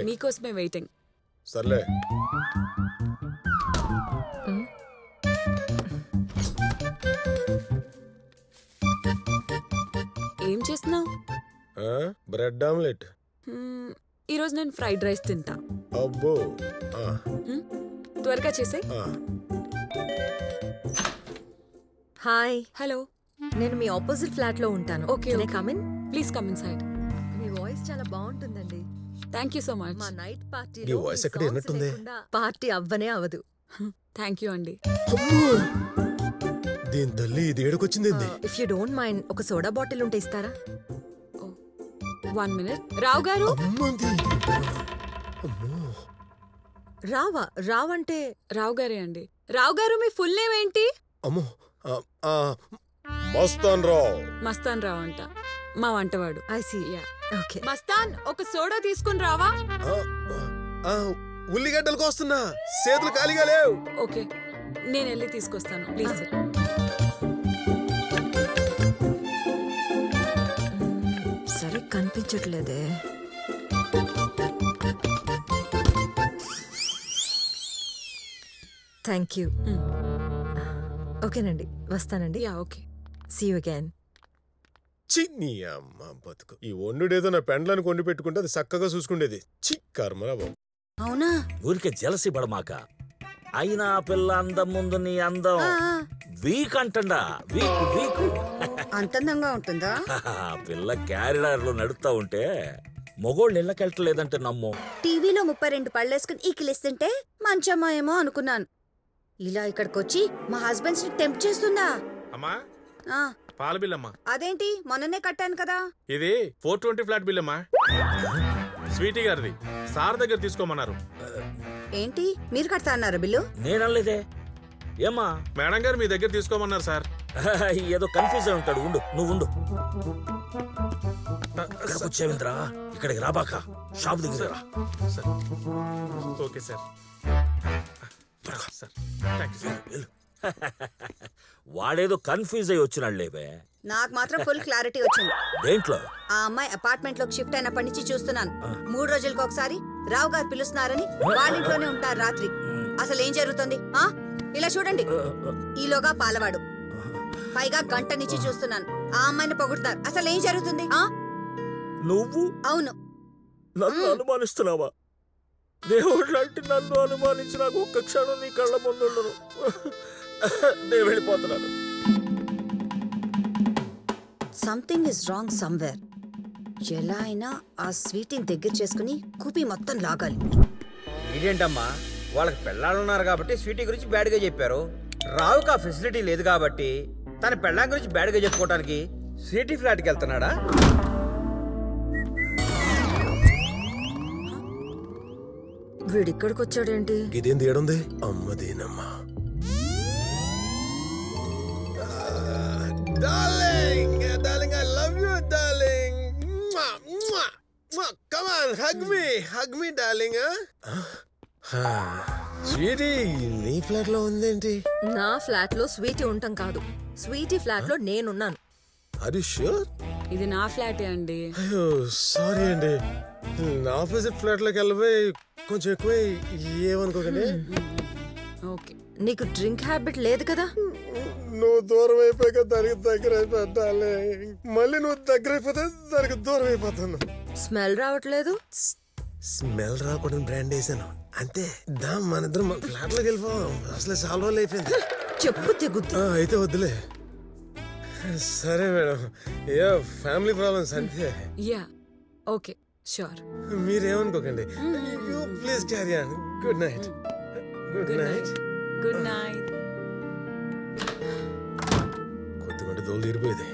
మీకోసమే వెయిటింగ్ సర్లే ఏం చేస్తున్నావు ఆ, బ్రెడ్ ఆమ్లెట్ ఈరోజు నేను ఫ్రైడ్ రైస్ తింటా అబ్బో ఆ, హ్మ్? త్వరగా చేసే ఆ. హాయ్ హలో నేను మీ ఆపోజిట్ ఫ్లాట్ లో ఉంటాను Okay, okay. Come in please come inside మీ వాయిస్ చాలా బాగుంటుందండి థ్యాంక్ యూ సో మచ్ మా నైట్ పార్టీ ఈ voice ఎక్కడ విన్నట్టుంది? పార్టీ అవ్వనే అవదు థ్యాంక్ యూ అండి అబ్బో! దీని తల్లి ఇది ఏడుకొచ్చింది ఏంది? ఇఫ్ యూ డోంట్ మైండ్ ఒక సోడా బాటిల్ ఉంటే ఇస్తారా వన్ మినిట్ రావు గారు అమ్మది అమ్మో రావా రావంటే రావు గారే అండి రావు గారు మీ ఫుల్ నేమ్ ఏంటి అమ్మో ఆ, ఆ, మస్తాన్ రావు మస్తాన్ రావు అంట మా వంటవాడు I see ya okay Mastan ఒక సోడా తీసుకుని రావా ఆ, ఆ, ఉల్లిగడ్డలు కోస్తున్నా చేతులు ఖాళీగా లేవు ఓకే నేను వెళ్ళి తీసుకొస్తాను ప్లీజ్ సరే కనిపించట్లేదే థ్యాంక్ యూ ఓకేనండి వస్తానండి ya okay see you again చి నీ అమ్మ బతుకు ఈ వండుడేదో నా పెండ్లను కొండి పెట్టుకుంటే అది చక్కగా చూసుకుండేది చి కర్మరా బాబు అవునా ఊరికే జలసి పడమాక అయినా ఆ పిల్ల అందం ముందు నీ అందం ఆ, ఆ, వీక్ అంటండా వీక్ వీక్ అంతందంగా ఉంటుందా ఆ పిల్ల క్యారిడార్ లో నడుస్తా ఉంటే మొగోళ్ళు ఇళ్ళకెళ్ళలేదంటే నమ్ము టీవీలో ముప్పై రెండు పళ్ళేసుకుని ఈకిలిస్తుంటే మంచమ్మా ఏమో అనుకున్నాను ఇలా ఇక్కడికి వచ్చి మా హస్బెండ్స్ ని టెంప్ట్ చేస్తుందా అమ్మా ఆ, పాల బిల్ అమ్మా అదేంటి మొన్ననే కట్టాను కదా ఇది ఫోర్ ట్వంటీ ఫ్లాట్ బిల్ అమ్మా స్వీటీ గారిది సార్ దగ్గర తీసుకోమన్నారు ఏంటి మీరు కడతా అన్నారా బిల్లు నేనలేదే ఏమ్మా మేడం గారు మీ దగ్గర తీసుకోమన్నారు సార్ ఏదో కన్ఫ్యూజ్ అయి ఉంటాడు ఉండు నువ్వు ఉండు ఇక్కడికి వచ్చేవింద్రా ఇక్కడికి రాబాక షాప్ దగ్గర రా sir okay sir sir thank you sir వెళ్ళు. వాడేదో కన్ఫ్యూజ్ అయి వచ్చినాడు లేవే నాకు మాత్రం ఫుల్ క్లారిటీ వచ్చింది దేంట్లో ఆ అమ్మాయి అపార్ట్మెంట్ లోకి షిఫ్ట్ అయినప్పటి నుంచి చూస్తున్నాను మూడు రోజులకు ఒకసారి రావు గారు పిలుస్తున్నారని వాళ్ళ ఇంట్లోనే ఉంటారు రాత్రి అసలు ఏం జరుగుతుంది ఆ ఇలా చూడండి ఈలోగా పాలవాడు పైగా గంట నుంచి చూస్తున్నాను ఆ అమ్మాయిని పొగుడుతారు అసలు ఏం జరుగుతుంది ఆ నువ్వు అవును నన్ను అనుమానిస్తున్నావా దేవుడు లాంటి నన్ను అనుమానించి నాకు ఒక్క క్షణం నీ కళ్ళ ముందు ఉండను నేను వెళ్ళిపోతున్నాను సంథింగ్ ఇస్ రాంగ్ సమ్వేర్ ఎలా అయినా ఆ స్వీట్ని దగ్గర చేసుకుని కూపి మొత్తం లాగాలి ఇదేంటమ్మా వాళ్ళకి పెళ్ళాలున్నారు కాబట్టి స్వీటీ గురించి బ్యాడ్గా చెప్పారు రావుకి ఆ ఫెసిలిటీ లేదు కాబట్టి తన పెళ్ళాం గురించి బ్యాడ్గా చెప్పుకోవడానికి స్వీటీ ఫ్లాట్కి వెళ్తున్నాడా వీడిక్కడికి వచ్చాడేంటి ఇదేం తీయడుంది అమ్మదేనమ్మా darling darling I love you darling come on hug me hug me darling Sweety నీ ఫ్లాట్ లో ఉందేంటి నా ఫ్లాట్ లో స్వీటీ ఉంటాం కాదు స్వీటీ ఫ్లాట్ లో నేనున్నాను ఆర్ యు షూర్ ఇది నా ఫ్లాటే అండి అయ్యో సారీ అండి నా ఆపోజిట్ ఫ్లాట్ లోకి వెళ్ళిపోయి కొంచెం ఎక్కువ ఏమనుకోకండి ఓకే నీకు డ్రింక్ హ్యాబిట్ లేదు కదా నువ్వు దూరం అయిపోయాక దానికి దగ్గర అయిపోతాలే మళ్ళీ నువ్వు దగ్గర అయిపోతే దానికి దూరం అయిపోతాను స్మెల్ రావట్లేదు స్మెల్ రాకూడని బ్రాండ్ వేసాను అంతే దా మన ఇద్దరం ఫ్లాట్ లోకి వెళ్ళిపోదాం అసలు చాలా రోజులు అయిపోయింది చెప్పు తెగుద్ది ఆ, అయితే వద్దులే సరే మేడం ఏ ఫ్యామిలీ ప్రాబ్లమ్స్ అంతే యా ఓకే షూర్ మీరేమనుకోకండి you please carry on good night good Good night good night కొద్దిగా దోలు తీరిపోయింది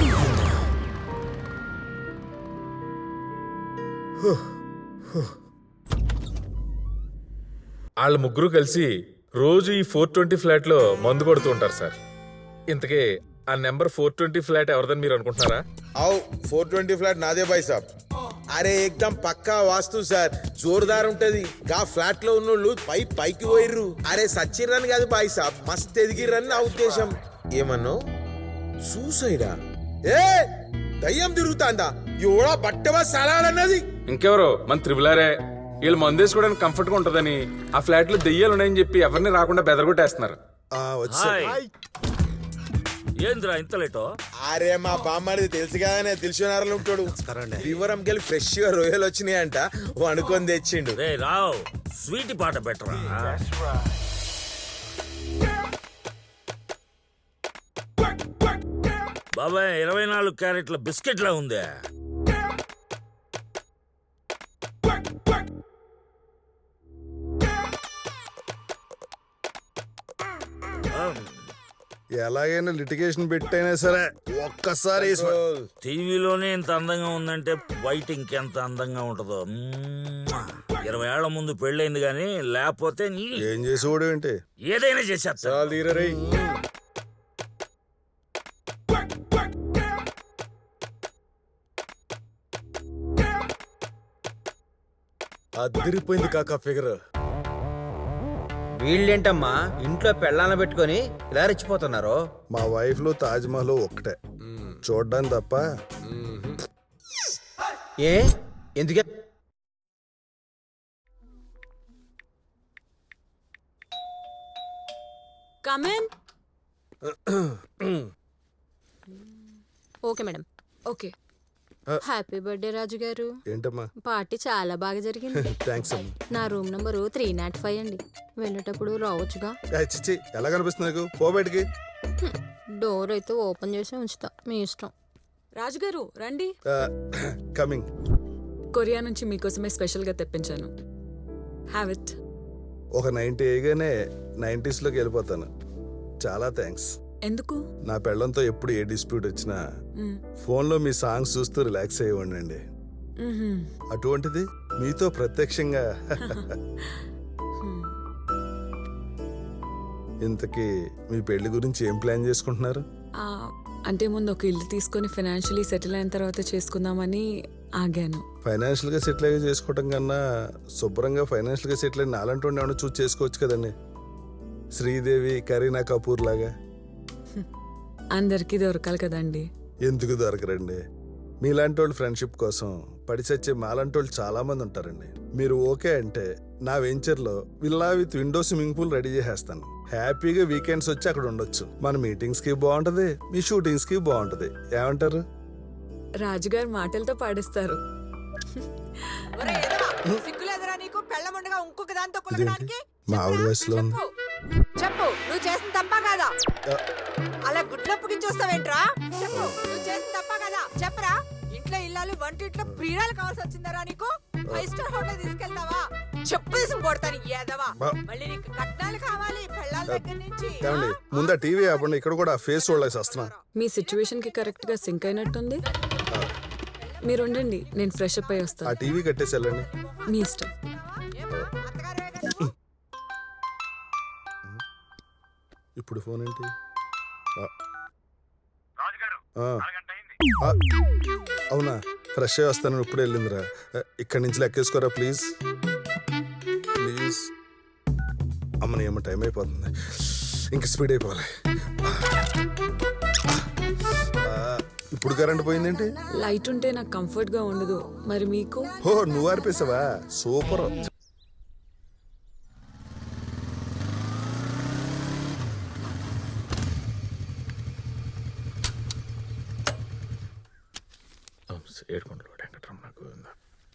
వాళ్ళ ముగ్గురు కలిసి రోజు ఈ ఫోర్ ట్వంటీ ఫ్లాట్ లో మందు కొడుతూ ఉంటారు సార్ ఇంతకీ ఆ నెంబర్ ఫోర్ ట్వంటీ ఫ్లాట్ ఎవరిదని మీరు అనుకుంటున్నారా आओ 420 ఫ్లాట్ నాదే బాయ్ సాబ్ అరే ఏకదం పక్కా వాస్తు సార్ జోరుదార్ ఉంటది గా ఫ్లాట్ లో ఉన్నోళ్ళు పై పైకి పోయిర్రు అరే సచ్చిర్రని కాదు బాయ్ సాబ్ మస్త్ ఎదిగిర్రని నా ఉద్దేశం ఏమన్నావు సూసైడా ఏ దయ్యం తిరుగుతాందా ఎవడా బట్టవా సలాడన్నది ఇంకెవరో మన త్రిబులారే వీళ్ళు మందు వేసుకోవడానికి కంఫర్ట్ గా ఉంటదని ఆ ఫ్లాట్ లో దెయ్యాలు ఉన్నాయని చెప్పి ఎవరిని రాకుండా బెదరగొట్టేస్తున్నారు ఆ, వచ్చా హాయ్ ఏంద్రా ఇంత లేటో అరే మా బామ్మడిది తెలుసు కదనే తెలిసినారలు ఉంటాడు వివరం గెలి ఫ్రెష్ గా రొయ్యలు వచ్చినాయంట అనుకొని తెచ్చిండు రే రావ్ స్వీట్ పాట బెటరా బాబాయ్ ఇరవై నాలుగు క్యారెట్ల బిస్కెట్లా ఉందే ఎలాగైనా లిటిగేషన్ పెట్టైనా సరే ఒక్కసారి వేసి- టీవీలోనే ఇంత అందంగా ఉందంటే బయట ఇంకెంత అందంగా ఉంటుందో మ్మ్. ఇరవై ఏళ్ల ముందు పెళ్ళైంది కానీ లేకపోతే నీ ఏం చేసేవాడు ఏంటి ఏదైనా చేసేస్తా చాలా తీరా రేయ్. అదిరిపోయింది కాక ఫిగర్ వీళ్ళేంటమ్మా ఇంట్లో పెళ్ళాలను పెట్టుకొని ఇలా రెచ్చిపోతున్నారు మా వైఫ్ లో తాజ్ మహల్ ఒక్కటే చూడ్డానికి తప్ప ఏ ఎందుకే come on okay madam okay happy birthday Raju గారు ఏంటమ్మా పార్టీ చాలా బాగా జరిగింది థ్యాంక్స్ అమ్మా నా room number three nought five అండి వెళ్ళేటప్పుడు రావచ్చుగా ఏ, చిచ్చి ఎలా కనిపిస్తుంది నీకు పో బయటికి డోర్ అయితే ఓపెన్ చేసి ఉంచుతా మీ ఇష్టం రాజుగారు రండి కమింగ్ కొరియా నుంచి మీకోసమే స్పెషల్గా తెప్పించాను హ్యావ్ ఇట్ ఒక నైన్టీ వేయగానే నైంటీస్లోకి వెళ్ళిపోతాను చాలా థ్యాంక్స్ ఎందుకు నా పెళ్ళంతో ఎప్పుడు ఏ డిస్ప్యూట్ వచ్చినా మ్మ్. ఫోన్లో మీ సాంగ్స్ చూస్తూ రిలాక్స్ అయ్యేవాడిని అండి మ్మ్హ్మ్. అటువంటిది మీతో ప్రత్యక్షంగా హ్మ్. ఇంతకీ మీ పెళ్లి గురించి ఏం ప్లాన్ చేసుకుంటున్నారు ఆ, అంటే ముందు ఒక ఇల్లు తీసుకొని ఫైనాన్షియలీ సెటిల్ అయిన తర్వాత చేసుకుందామని ఆగాను ఫైనాన్షియల్గా సెటిల్ అయ్యి చేసుకోవటం కన్నా శుభ్రంగా ఫైనాన్షియల్గా సెటిల్ అయిన నాలంటి ఏమైనా చూసి చేసుకోవచ్చు కదండి శ్రీదేవి కరీనా కపూర్ లాగా అందరికీ దొరకాలి కదండి ఎందుకు దొరకరండి మీలాంటి వాళ్ళు ఫ్రెండ్షిప్ కోసం పడి చచ్చే మాలాంటి వాళ్ళు చాలా మంది ఉంటారండి మీరు ఓకే అంటే నా వెంచర్లో villa with window swimming pool ready చేసేస్తాను హ్యాపీగా వీకెండ్స్ వచ్చి అక్కడ ఉండొచ్చు మన మీటింగ్స్ కి బాగుంటది మీ షూటింగ్స్ కి బాగుంటది ఏమంటారు రాజుగారు మాటలతో పాడిస్తారు సిగ్గులేదురా నీకు పెళ్ళముండగా ఇంకొక దాంతో ఇదేంటి మా ఆవిడ వయసులో ఉంది చెప్పు నువ్వు చేసిన తప్ప కాదా అలా గుడ్లప్పకి చూస్తావేంట్రా చెప్పు నువ్వు చేసిన తప్ప కదా చెప్పరా ఇంట్లో ఇల్లాలు వంటింట్లో ప్రియురాలు కావాల్సి వచ్చిందరా నీకు ఫైవ్ స్టార్ హోటల్ తీసుకెళ్తావా చెప్పు తీసుకుని కొడతాను ఏదవా బా. మళ్ళీ నీకు కట్నాలు కావాలి పెళ్ళాల దగ్గర నుంచి ఏమండి ముందు ఆ టీవీ ఆపండి ఇక్కడ కూడా ఫేస్ చూడలేసి వస్తున్నా మీ సిచ్యువేషన్ కి కరెక్ట్ గా సింక్ అయినట్టుంది మీరు ఉండండి నేను ఫ్రెష్ అప్ అయి ఆ వస్తాను టీవీ కట్టేసి వెళ్ళండి మీ ఇష్టం ఏమ్మా, అత్తగారే కదా? ఇప్పుడు ఫోన్ ఏంటి ఆ. ఆ. ఆ. అవునా ఫ్రెష్ అయ్యి వస్తాను ఇప్పుడు వెళ్ళిందిరా ఆ, ఇక్కడి నుంచి లెక్కేసుకోరా ప్లీజ్ ప్లీజ్ అమ్మని ఏమో టైం అయిపోతుంది ఇంక స్పీడ్ అయిపోవాలి ఆ, ఇప్పుడు కరెంట్ పోయిందేంటి లైట్ ఉంటే నాకు కంఫర్ట్ గా ఉండదు మరి మీకు ఓ నువ్వు ఆర్పేసావా సూపర్ ఏడుకొండలు వెంకటరమణ గోవింద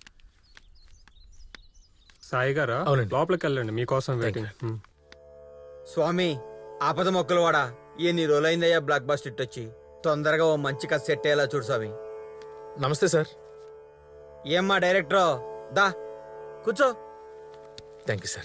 సాయి గారా అవునండి. లోపలికి వెళ్ళండి మీకోసం వెయిటింగ్ హ్మ్. స్వామి ఆపద మొక్కలు వాడా ఎన్ని రోజులైందయ్యా బ్లాక్ బస్ట్ హిట్ వచ్చి తొందరగా ఓ మంచి కథ సెట్ అయ్యేలా చూడు స్వామి నమస్తే సార్ ఏమ్మా డైరెక్టర్ దా కూర్చో థ్యాంక్ యూ సార్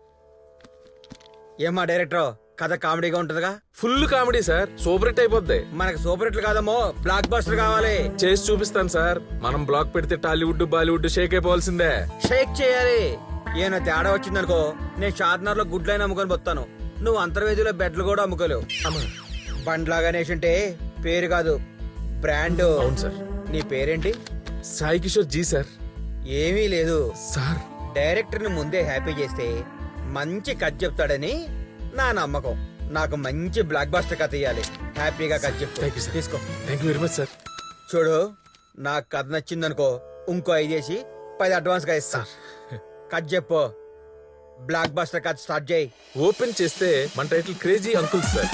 ఏమ్మా డైరెక్టర్ కథ కామెడీగా ఉంటుందిగా full comedy sir super hit అయిపోద్ది మనకు సూపర్ హిట్లు కాదమ్మో బ్లాక్ బస్టర్ కావాలి చేసి చూపిస్తాను సార్ మనం బ్లాక్ పెడితే టాలీవుడ్ బాలీవుడ్ షేక్ అయిపోవాల్సిందే షేక్ చేయాలి ఏమైనా తేడా వచ్చిందనుకో నేను షార్నర్ లో గుడ్లైన అమ్ముకొని పోతాను నువ్వు అంతర్వేదిలో బెడ్లు కూడా అమ్ముకోలేవు బండ్లా గణేష్ అంటే పేరు కాదు బ్రాండ్ అవును సార్ నీ పేరేంటి సాయి కిషోర్ జీ సార్ ఏమీ లేదు సార్ డైరెక్టర్ ని ముందే హ్యాపీ చేస్తే మంచి కథ చెప్తాడని నా నమ్మకం నాకు మంచి బ్లాక్ బస్టర్ కథ ఇవ్వాలి హ్యాపీగా కథ చెప్పు Thank you, sir. తీసుకో thank you very much sir చూడు నాకు కథ నచ్చిందనుకో ఇంకో ఐదేసి పది అడ్వాన్స్ గా ఇస్తా కట్ చెప్పు బ్లాక్ బస్టర్ కట్ స్టార్ట్ చేయి ఓపెన్ చేస్తే మన టైటిల్ క్రేజీ అంకుల్ సార్